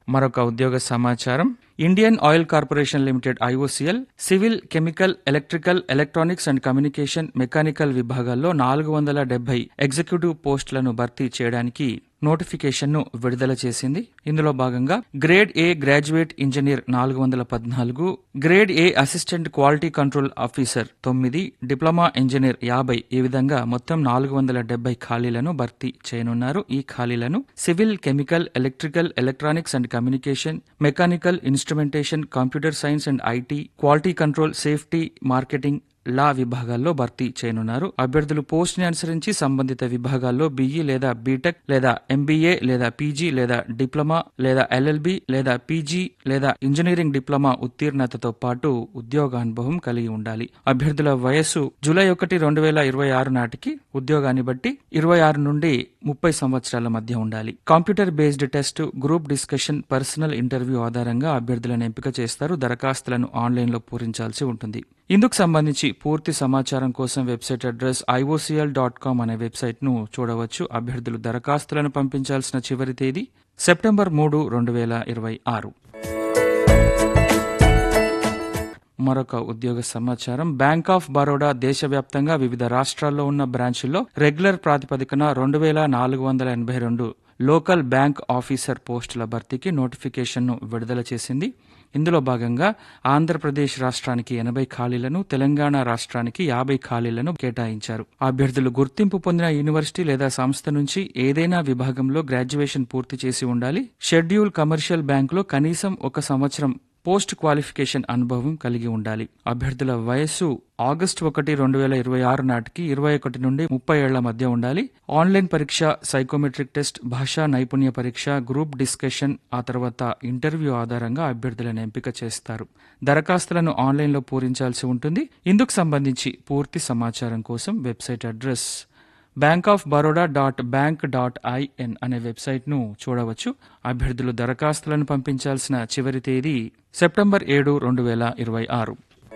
మరొక ఉద్యోగ సమాచారం Indian oil corporation limited IOCL civil chemical electrical electronics and communication mechanical విభాగాల్లో నాలుగు వందల డెబ్బై ఎగ్జిక్యూటివ్ పోస్టులను భర్తీ చేయడానికి నోటిఫికేషన్ను విడుదల చేసింది ఇందులో భాగంగా గ్రేడ్ ఏ గ్రాడ్యుయేట్ ఇంజనీర్ నాలుగు వందల పద్నాలుగు grade A assistant quality control officer తొమ్మిది డిప్లొమా ఇంజనీర్ యాభై ఈ విధంగా మొత్తం నాలుగు వందల డెబ్బై ఖాళీలను భర్తీ చేయనున్నారు ఈ ఖాళీలను civil chemical electrical electronics and communication mechanical instrumentation computer science and IT quality control safety marketing law విభాగాల్లో భర్తీ చేయనున్నారు అభ్యర్థులు పోస్ట్ ని అనుసరించి సంబంధిత విభాగాల్లో బీఈ లేదా బీటెక్ లేదా ఎంబీఏ లేదా పీజీ లేదా డిప్లొమా లేదా ఎల్ఎల్బి లేదా పీజీ లేదా ఇంజనీరింగ్ డిప్లొమా ఉత్తీర్ణతతో పాటు ఉద్యోగానుభవం కలిగి ఉండాలి అభ్యర్థుల వయస్సు జూలై ఒకటి రెండు వేల ఇరవై ఆరు నాటికి ఉద్యోగాన్ని బట్టి ఇరవై ఆరు నుండి ముప్పై సంవత్సరాల మధ్య ఉండాలి computer based test group discussion personal interview ఆధారంగా అభ్యర్థులను ఎంపిక చేస్తారు దరఖాస్తులను ఆన్లైన్లో పూరించాల్సి ఉంటుంది ఇందుకు సంబంధించి పూర్తి సమాచారం కోసం website address IOCL dot com అనే వెబ్సైట్ ను చూడవచ్చు అభ్యర్థులు దరఖాస్తులను పంపించాల్సిన చివరి తేదీ సెప్టెంబర్ మూడు రెండు వేల ఇరవై ఆరు మరొక ఉద్యోగ సమాచారం బ్యాంక్ ఆఫ్ బరోడా దేశవ్యాప్తంగా వివిధ రాష్ట్రాల్లో ఉన్న బ్రాంచుల్లో రెగ్యులర్ ప్రాతిపదికన రెండు వేల నాలుగు వందల ఎనభై రెండు లోకల్ బ్యాంక్ ఆఫీసర్ పోస్టుల భర్తీకి నోటిఫికేషన్ను విడుదల చేసింది ఇందులో భాగంగా ఆంధ్రప్రదేశ్ రాష్ట్రానికి ఎనభై ఖాళీలను తెలంగాణ రాష్ట్రానికి యాభై ఖాళీలను కేటాయించారు అభ్యర్థులు గుర్తింపు పొందిన యూనివర్సిటీ లేదా సంస్థ నుంచి ఏదైనా విభాగంలో గ్రాడ్యుయేషన్ పూర్తి చేసి ఉండాలి షెడ్యూల్ కమర్షియల్ బ్యాంకులో కనీసం ఒక సంవత్సరం పోస్ట్ క్వాలిఫికేషన్ అనుభవం కలిగి ఉండాలి అభ్యర్థుల వయస్సు ఆగస్టు ఒకటి రెండు వేల ఇరవై ఆరు నాటికి ఇరవై ఒకటి నుండి ముప్పై ఏళ్ల మధ్య ఉండాలి ఆన్లైన్ పరీక్ష సైకోమెట్రిక్ టెస్ట్ భాషా నైపుణ్య పరీక్ష గ్రూప్ డిస్కషన్ ఆ తర్వాత ఇంటర్వ్యూ ఆధారంగా అభ్యర్థులను ఎంపిక చేస్తారు దరఖాస్తులను ఆన్లైన్లో పూరించాల్సి ఉంటుంది ఇందుకు సంబంధించి పూర్తి సమాచారం కోసం website address bank of Baroda dot bank dot in అనే వెబ్సైట్ను చూడవచ్చు అభ్యర్థులు దరఖాస్తులను పంపించాల్సిన చివరి తేదీ సెప్టెంబర్ ఏడు రెండు వేల ఇరవై ఆరు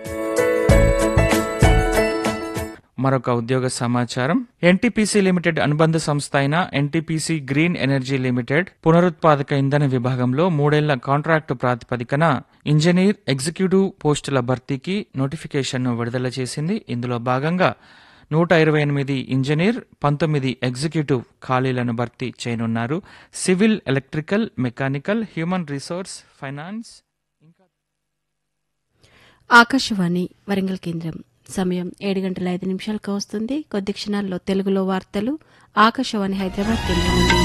మరొక ఉద్యోగ సమాచారం ఎన్టీపీసీ లిమిటెడ్ అనుబంధ సంస్థ అయిన ఎన్టీపీసీ గ్రీన్ ఎనర్జీ లిమిటెడ్ పునరుత్పాదక ఇంధన విభాగంలో మూడేళ్ల కాంట్రాక్టు ప్రాతిపదికన ఇంజనీర్ ఎగ్జిక్యూటివ్ పోస్టుల భర్తీకి నోటిఫికేషన్ను విడుదల చేసింది ఇందులో భాగంగా నూట ఇరవై ఎనిమిది ఇంజనీర్ పంతొమ్మిది ఎగ్జిక్యూటివ్ ఖాళీలను భర్తీ చేయనున్నారు civil electrical mechanical human resource finance Akashvani Warangal కేంద్రం సమయం ఏడు గంటల ఐదు నిమిషాలకు వస్తుంది కొద్ది క్షణాల్లో తెలుగులో వార్తలు ఆకాశవాణి హైదరాబాద్ కేంద్రం నుండి